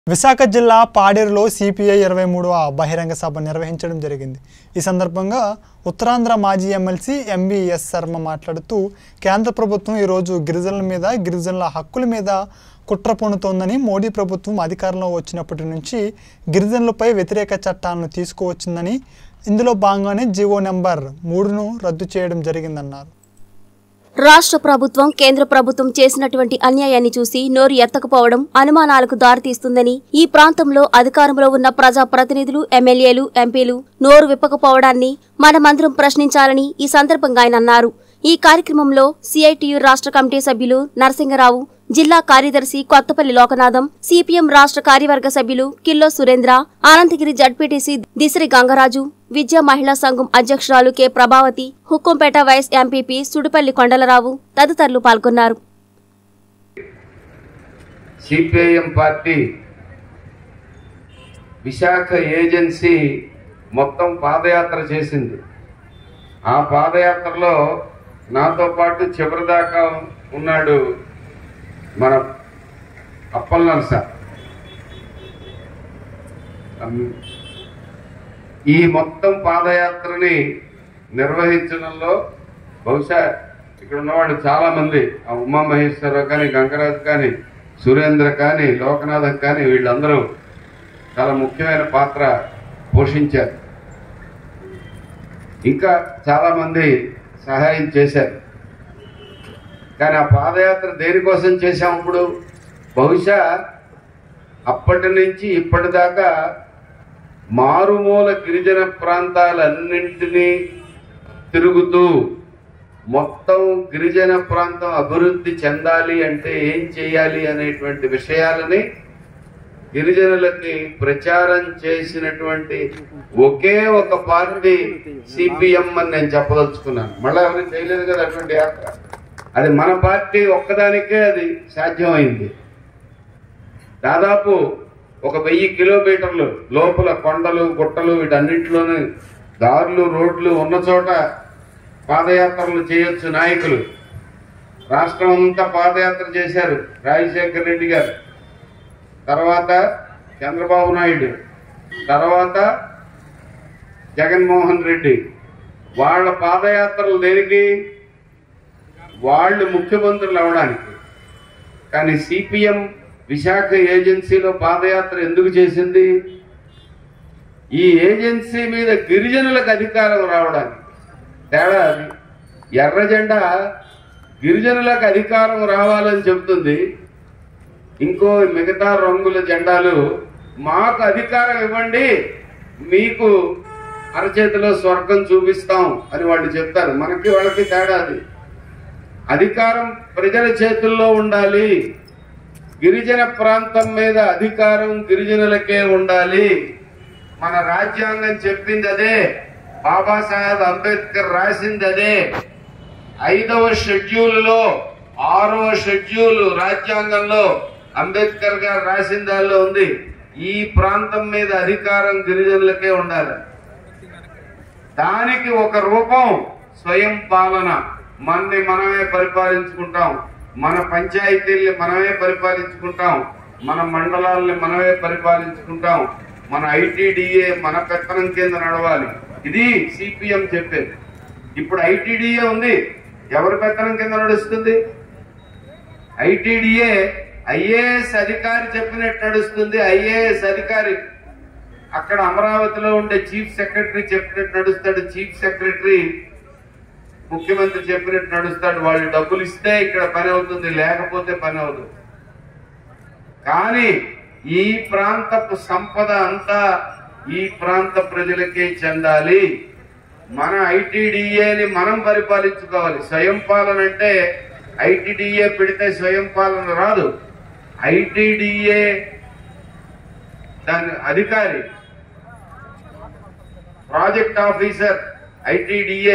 విశాఖ జిల్లా పాడేరులో సిపిఐ ఇరవై మూడవ బహిరంగ సభ నిర్వహించడం జరిగింది ఈ సందర్భంగా ఉత్తరాంధ్ర మాజీ ఎమ్మెల్సీ ఎంబీఎస్ శర్మ మాట్లాడుతూ కేంద్ర ప్రభుత్వం ఈరోజు గిరిజనుల మీద గిరిజనుల హక్కుల మీద కుట్ర పొందుతోందని మోడీ ప్రభుత్వం అధికారంలో వచ్చినప్పటి నుంచి గిరిజనులపై వ్యతిరేక చట్టాలను తీసుకువచ్చిందని ఇందులో భాగంగానే జీవో నెంబర్ మూడును రద్దు చేయడం జరిగిందన్నారు రాష్ట్ర ప్రభుత్వం కేంద్ర ప్రభుత్వం చేసినటువంటి అన్యాయాన్ని చూసి నోరు ఎత్తకపోవడం అనుమానాలకు దారితీస్తుందని ఈ ప్రాంతంలో అధికారంలో ఉన్న ప్రజా ప్రతినిధులు ఎమ్మెల్యేలు ఎంపీలు నోరు విప్పకపోవడాన్ని మనమందరం ప్రశ్నించాలని ఈ సందర్భంగా ఆయన అన్నారు ఈ కార్యక్రమంలో సిఐటియు రాష్ట్ర కమిటీ సభ్యులు నరసింగరావు జిల్లా కార్యదర్శి కొత్తపల్లి లోకనాథం సిపిఎం రాష్ట్ర కార్యవర్గ సభ్యులు కిల్లో సురేంద్ర అనంతగిరి జడ్పీటీసీ దిసిరి గంగరాజు విద్యా మహిళా సంఘం అధ్యక్షురాలు K Prabhavathi Hukumpeta vice MPP Sudipalli Kondalarao తదితరులు పాల్గొన్నారు సిపిఐఎం పార్టీ విశాఖ ఏజెన్సీ మొత్తం పాదయాత్ర చేసింది ఆ పాదయాత్రలో నాతో పాటు చివరిదాకా ఉన్నాడు మన అప్పల్ నరస అమ్, ఈ మొత్తం పాదయాత్రని నిర్వహించడంలో బహుశా ఇక్కడ ఉన్నవాళ్ళు చాలా మంది ఆ ఉమా మహేశ్వరరావు కానీ గంగరాజు కానీ సురేంద్ర కానీ లోకనాథం కానీ వీళ్ళందరూ చాలా ముఖ్యమైన పాత్ర పోషించారు ఇంకా చాలా మంది సహాయం చేశారు కానీ ఆ పాదయాత్ర దేనికోసం చేశాం ఇప్పుడు బహుశా అప్పటి నుంచి ఇప్పటిదాకా మారుమూల గిరిజన ప్రాంతాలన్నింటినీ తిరుగుతూ మొత్తం గిరిజన ప్రాంతం అభివృద్ధి చెందాలి అంటే ఏం చేయాలి అనేటువంటి విషయాలని గిరిజనులకి ప్రచారం చేసినటువంటి ఒకే ఒక పార్టీ సిపిఎం అని నేను చెప్పదలుచుకున్నాను మళ్ళీ ఎవరు చేయలేదు కదా అటువంటి యాత్ర అది మన పార్టీ ఒక్కదానికే అది సాధ్యమైంది దాదాపు ఒక వెయ్యి కిలోమీటర్లు లోపల కొండలు గుట్టలు వీటన్నింటిలోనూ దారులు రోడ్లు ఉన్న చోట పాదయాత్రలు చేయొచ్చు నాయకులు రాష్ట్రం అంతా పాదయాత్ర చేశారు రాజశేఖర్ రెడ్డి గారు తర్వాత చంద్రబాబు నాయుడు తర్వాత జగన్మోహన్ రెడ్డి వాళ్ళ పాదయాత్రలు దేనికి వాళ్ళు ముఖ్యమంత్రులు అవడానికి కానీ సిపిఎం విశాఖ ఏజెన్సీలో పాదయాత్ర ఎందుకు చేసింది ఈ ఏజెన్సీ మీద గిరిజనులకు అధికారం రావడానికి తేడా అది ఎర్ర జెండా గిరిజనులకు అధికారం రావాలని చెబుతుంది ఇంకో మిగతా రంగుల జెండాలు మాకు అధికారం ఇవ్వండి మీకు అరచేతిలో స్వర్గం చూపిస్తాం అని వాళ్ళు చెప్తారు మనకి వాళ్ళకి తేడా అది అధికారం ప్రజల చేతుల్లో ఉండాలి గిరిజన ప్రాంతం మీద అధికారం గిరిజనులకే ఉండాలి మన రాజ్యాంగం చెప్పింది అదే బాబాసాహెబ్ అంబేద్కర్ రాసింది అదే ఐదవ షెడ్యూల్ లో ఆరవ షెడ్యూల్ రాజ్యాంగంలో అంబేద్కర్ గారు రాసిన దానిలో ఉంది ఈ ప్రాంతం మీద అధికారం గిరిజనులకే ఉండాలి దానికి ఒక రూపం స్వయం పాలన మనని మనమే పరిపాలించుకుంటాం మన పంచాయతీల్ని మనమే పరిపాలించుకుంటాం మన మండలాల్ని మనమే పరిపాలించుకుంటాం మన ఐటీడీఏ మన పెత్తనం కింద నడవాలి ఇది సిపిఎం చెప్పేది ఇప్పుడు ఐటీడీఏ ఉంది ఎవరి పెత్తనం కింద నడుస్తుంది ఐటీడీఏ ఐఏఎస్ అధికారి చెప్పినట్టు నడుస్తుంది ఐఏఎస్ అధికారి అక్కడ అమరావతిలో ఉండే చీఫ్ సెక్రటరీ చెప్పినట్టు నడుస్తాడు చీఫ్ సెక్రటరీ ముఖ్యమంత్రి చెప్పినట్టు నడుస్తాడు వాళ్ళు డబ్బులు ఇస్తే ఇక్కడ పని అవుతుంది లేకపోతే పని అవుతుంది కానీ ఈ ప్రాంతపు సంపద అంతా ఈ ప్రాంత ప్రజలకే చెందాలి మన ఐటీడీఏని మనం పరిపాలించుకోవాలి స్వయం పాలన అంటే ఐటీడీఏ పెడితే స్వయం పాలన రాదు ఐటీడీఏ దాని అధికారి ప్రాజెక్ట్ ఆఫీసర్ ఐటీడీఏ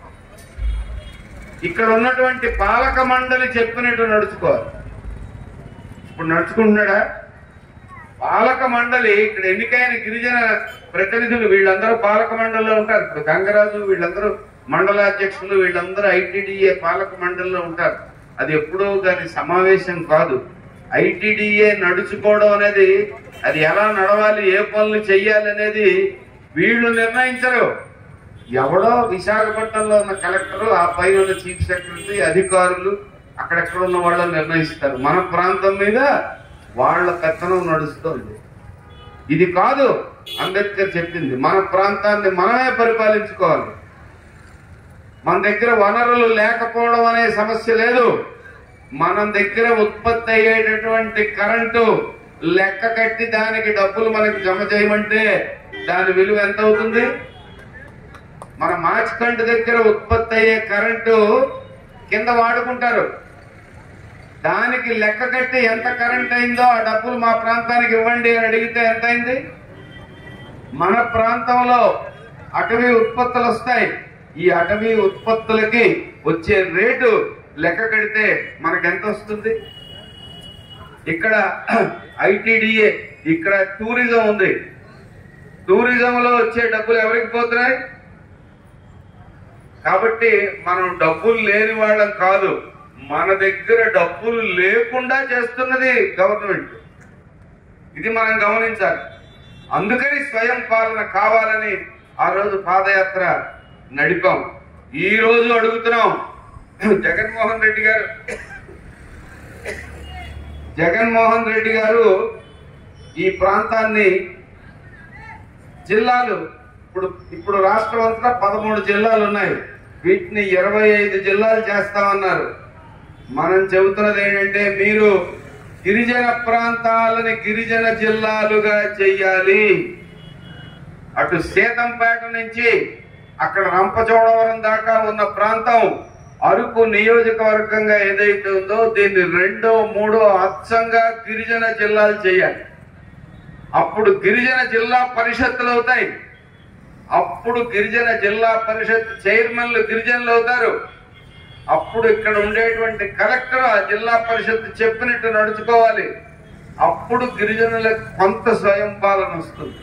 ఇక్కడ ఉన్నటువంటి పాలక మండలి చెప్పినట్టు నడుచుకోవాలి ఇప్పుడు నడుచుకుంటున్నాడా పాలక మండలి ఇక్కడ ఎన్నికైన గిరిజన ప్రతినిధులు వీళ్ళందరూ పాలక మండలిలో ఉంటారు ఇప్పుడు గంగరాజు వీళ్ళందరూ మండలాధ్యక్షులు వీళ్ళందరూ ఐటీడీఏ పాలక మండలిలో ఉంటారు అది ఎప్పుడో దాని సమావేశం కాదు ఐటీడీఏ నడుచుకోవడం అనేది అది ఎలా నడవాలి ఏ పనులు చెయ్యాలి అనేది వీళ్ళు నిర్ణయించరు ఎవడో విశాఖపట్నంలో ఉన్న కలెక్టర్ ఆ పైన ఉన్న చీఫ్ సెక్రటరీ అధికారులు అక్కడెక్కడ ఉన్న వాళ్ళని నిర్ణయిస్తారు మన ప్రాంతం మీద వాళ్ళ పెత్తనం నడుస్తుంది ఇది కాదు అంబేద్కర్ చెప్పింది మన ప్రాంతాన్ని మనమే పరిపాలించుకోవాలి మన దగ్గర వనరులు లేకపోవడం అనే సమస్య లేదు మన దగ్గర ఉత్పత్తి అయ్యేటటువంటి కరెంటు లెక్క కట్టి దానికి డబ్బులు మనకి జమ చేయమంటే దాని విలువ ఎంత అవుతుంది మన మాచికంట దగ్గర ఉత్పత్తి అయ్యే కరెంటు కింద వాడుకుంటారు దానికి లెక్క కట్టి ఎంత కరెంట్ అయిందో ఆ డబ్బులు మా ప్రాంతానికి ఇవ్వండి అని అడిగితే ఎంత అయింది మన ప్రాంతంలో అటవీ ఉత్పత్తులు వస్తాయి ఈ అటవీ ఉత్పత్తులకి వచ్చే రేటు లెక్క కడితే మనకు ఎంత వస్తుంది ఇక్కడ ఐటీడీఏ ఇక్కడ టూరిజం ఉంది టూరిజంలో వచ్చే డబ్బులు ఎవరికి పోతున్నాయి కాబట్టి మనం డబ్బులు లేని వాళ్ళం కాదు మన దగ్గర డబ్బులు లేకుండా చేస్తున్నది గవర్నమెంట్ ఇది మనం గమనించాలి అందుకని స్వయం పాలన కావాలని ఆ రోజు పాదయాత్ర నడిపాం ఈ రోజు అడుగుతున్నాం జగన్మోహన్ రెడ్డి గారు జగన్మోహన్ రెడ్డి గారు ఈ ప్రాంతాన్ని జిల్లాలు ఇప్పుడు ఇప్పుడు రాష్ట్రం అంతా పదమూడు జిల్లాలు ఉన్నాయి వీటిని ఇరవై ఐదు జిల్లాలు చేస్తామన్నారు మనం చెబుతున్నది ఏంటంటే మీరు గిరిజన ప్రాంతాలని గిరిజన జిల్లాలుగా చెయ్యాలి అటు సీతంపేట నుంచి అక్కడ రంపచోడవరం దాకా ఉన్న ప్రాంతం అరకు నియోజకవర్గంగా ఏదైతే ఉందో దీన్ని రెండో మూడో అచ్చంగా గిరిజన జిల్లాలు చేయాలి అప్పుడు గిరిజన జిల్లా పరిషత్తులు అవుతాయి అప్పుడు గిరిజన జిల్లా పరిషత్ చైర్మన్లు గిరిజనులు అవుతారు అప్పుడు ఇక్కడ ఉండేటువంటి కలెక్టర్ ఆ జిల్లా పరిషత్ చెప్పినట్టు నడుచుకోవాలి అప్పుడు గిరిజనులకు కొంత స్వయం పాలన వస్తుంది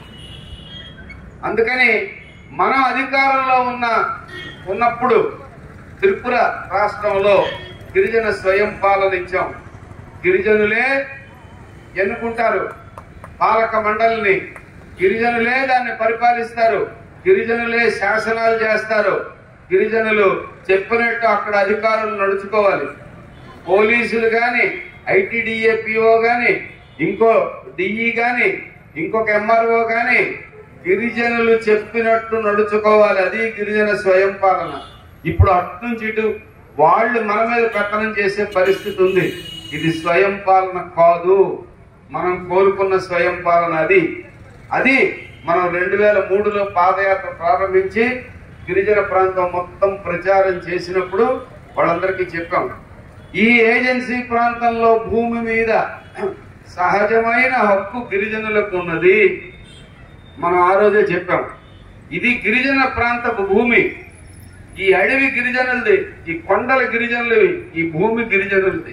అందుకని మనం అధికారంలో ఉన్న ఉన్నప్పుడు త్రిపుర రాష్ట్రంలో గిరిజన స్వయం పాలన ఇచ్చాం గిరిజనులే ఎన్నుకుంటారు పాలక మండలిని గిరిజనులే దాన్ని పరిపాలిస్తారు గిరిజనులే శాసనాలు చేస్తారు గిరిజనులు చెప్పినట్టు అక్కడ అధికారులు నడుచుకోవాలి పోలీసులు గాని ఐటీడీఏ పిఓ గాని ఇంకో డిఈ గాని ఇంకొక ఎంఆర్ఓ గాని గిరిజనులు చెప్పినట్టు నడుచుకోవాలి అది గిరిజన స్వయం పాలన ఇప్పుడు అటు నుంచి ఇటు వాళ్ళు మన మీద పెత్తనం చేసే పరిస్థితి ఉంది ఇది స్వయం పాలన కాదు మనం కోరుకున్న స్వయం పాలన అది అది మనం రెండు వేల మూడులో పాదయాత్ర ప్రారంభించి గిరిజన ప్రాంతం మొత్తం ప్రచారం చేసినప్పుడు వాళ్ళందరికీ చెప్పాం ఈ ఏజెన్సీ ప్రాంతంలో భూమి మీద సహజమైన హక్కు గిరిజనులకు ఉన్నది మనం ఆ రోజే చెప్పాం ఇది గిరిజన ప్రాంతపు భూమి ఈ అడవి గిరిజనులది ఈ కొండల గిరిజనులవి ఈ భూమి గిరిజనులది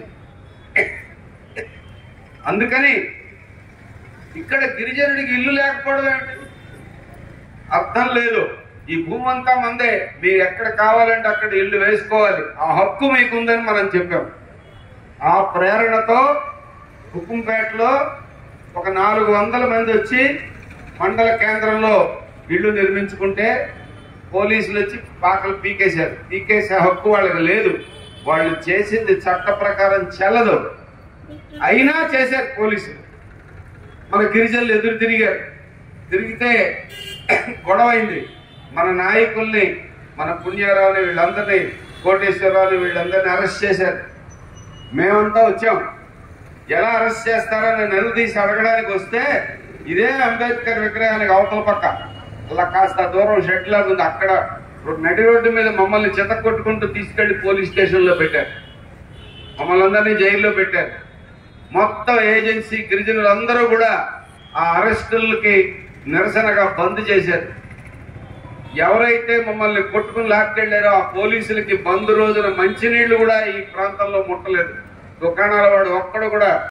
అందుకని ఇక్కడ గిరిజనుడికి ఇల్లు లేకపోవడం ఏంటి అర్థం లేదు ఈ భూమి అంతా మందే మీరు ఎక్కడ కావాలంటే అక్కడ ఇల్లు వేసుకోవాలి ఆ హక్కు మీకుందని మనం చెప్పాం ఆ ప్రేరణతో హుకుంపేటలో ఒక నాలుగు వందల మంది వచ్చి మండల కేంద్రంలో ఇల్లు నిర్మించుకుంటే పోలీసులు వచ్చి పాకలు పీకేశారు పీకేసే హక్కు వాళ్ళకి లేదు వాళ్ళు చేసింది చట్ట ప్రకారం చెల్లదు అయినా చేశారు పోలీసులు మన గిరిజనులు ఎదురు తిరిగారు తిరిగితే గొడవ అయింది మన నాయకుల్ని మన పుణ్యారావుని వీళ్ళందరినీ కోటేశ్వరరావుని వీళ్ళందరినీ అరెస్ట్ చేశారు మేమంతా వచ్చాం ఎలా అరెస్ట్ చేస్తారని నిలదీసి అడగడానికి వస్తే ఇదే అంబేద్కర్ విగ్రహానికి అవతల పక్క అలా కాస్త దూరం షెడ్ లాగా ఉంది అక్కడ నడి రోడ్డు మీద మమ్మల్ని చెత్త కొట్టుకుంటూ తీసుకెళ్లి పోలీస్ స్టేషన్ లో పెట్టారు మమ్మల్ని అందరినీ జైల్లో పెట్టారు మొత్తం ఏజెన్సీ గిరిజనులందరూ కూడా ఆ అరెస్టులకి నిరసనగా బంద్ చేశారు ఎవరైతే మమ్మల్ని కొట్టుకుని లాక్కెళ్లారో ఆ పోలీసులకి బంద్ రోజున మంచినీళ్లు కూడా ఈ ప్రాంతంలో ముట్టలేదు దుకాణాల వాడు ఒక్కడు కూడా